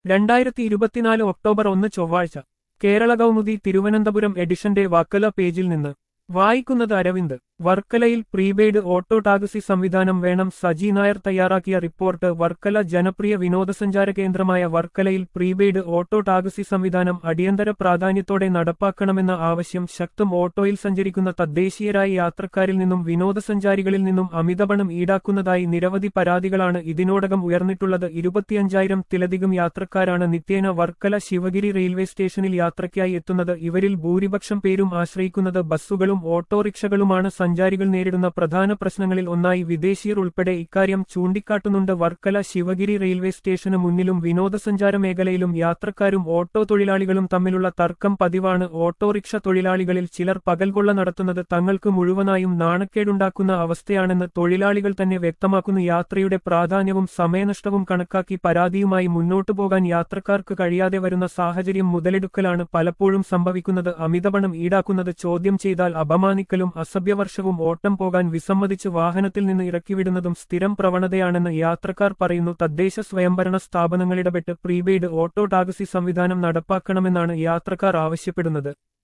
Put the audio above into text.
രണ്ടായിരത്തി ഇരുപത്തിനാല് ഒക്ടോബർ ഒന്ന് ചൊവ്വാഴ്ച കേരള കൗമുദി തിരുവനന്തപുരം എഡിഷന്റെ വക്കല പേജിൽ നിന്ന് വായിക്കുന്നത് അരവിന്ദ് വർക്കലയിൽ പ്രീപെയ്ഡ് ഓട്ടോ ടാക്സി സംവിധാനം വേണം സജി നായർ തയ്യാറാക്കിയ റിപ്പോർട്ട് വർക്കല ജനപ്രിയ വിനോദസഞ്ചാര കേന്ദ്രമായ വർക്കലയിൽ പ്രീപെയ്ഡ് ഓട്ടോ ടാക്സി സംവിധാനം അടിയന്തര പ്രാധാന്യത്തോടെ നടപ്പാക്കണമെന്ന ആവശ്യം ശക്തം ഓട്ടോയിൽ സഞ്ചരിക്കുന്ന തദ്ദേശീയരായ യാത്രക്കാരിൽ നിന്നും വിനോദസഞ്ചാരികളിൽ നിന്നും അമിതപണം ഈടാക്കുന്നതായി നിരവധി പരാതികളാണ് ഇതിനോടകം ഉയർന്നിട്ടുള്ളത് ഇരുപത്തിയഞ്ചായിരം തിലധികം യാത്രക്കാരാണ് നിത്യേന വർക്കല ശിവഗിരി റെയിൽവേ സ്റ്റേഷനിൽ യാത്രയ്ക്കായി എത്തുന്നത് ഇവരിൽ ഭൂരിപക്ഷം പേരും ആശ്രയിക്കുന്നത് ബസ്സുകളും ഓട്ടോറിക്ഷകളുമാണ് സഞ്ചാരികൾ നേരിടുന്ന പ്രധാന പ്രശ്നങ്ങളിൽ ഒന്നായി വിദേശീയർ ഉൾപ്പെടെ ഇക്കാര്യം ചൂണ്ടിക്കാട്ടുന്നുണ്ട് വർക്കല ശിവഗിരി റെയിൽവേ സ്റ്റേഷന് മുന്നിലും വിനോദസഞ്ചാര മേഖലയിലും യാത്രക്കാരും ഓട്ടോ തൊഴിലാളികളും തമ്മിലുള്ള തർക്കം പതിവാണ് ഓട്ടോറിക്ഷ തൊഴിലാളികളിൽ ചിലർ പകൽകൊള്ള നടത്തുന്നത് തങ്ങൾക്ക് മുഴുവനായും നാണക്കേടുണ്ടാക്കുന്ന അവസ്ഥയാണെന്ന് തൊഴിലാളികൾ തന്നെ വ്യക്തമാക്കുന്നു യാത്രയുടെ പ്രാധാന്യവും സമയനഷ്ടവും കണക്കാക്കി പരാതിയുമായി മുന്നോട്ടു പോകാൻ യാത്രക്കാർക്ക് കഴിയാതെ വരുന്ന സാഹചര്യം മുതലെടുക്കലാണ് പലപ്പോഴും സംഭവിക്കുന്നത് അമിതപണം ഈടാക്കുന്നത് ചോദ്യം ചെയ്താൽ അപമാനിക്കലും അസഭ്യവർഷവും ഓട്ടം പോകാൻ വിസമ്മതിച്ച് വാഹനത്തിൽ നിന്ന് ഇറക്കിവിടുന്നതും സ്ഥിരം പ്രവണതയാണെന്ന് യാത്രക്കാർ പറയുന്നു തദ്ദേശ സ്വയംഭരണ സ്ഥാപനങ്ങളിടപെട്ട് പ്രീപെയ്ഡ് ഓട്ടോ ടാക്സി സംവിധാനം നടപ്പാക്കണമെന്നാണ് യാത്രക്കാർ ആവശ്യപ്പെടുന്നത്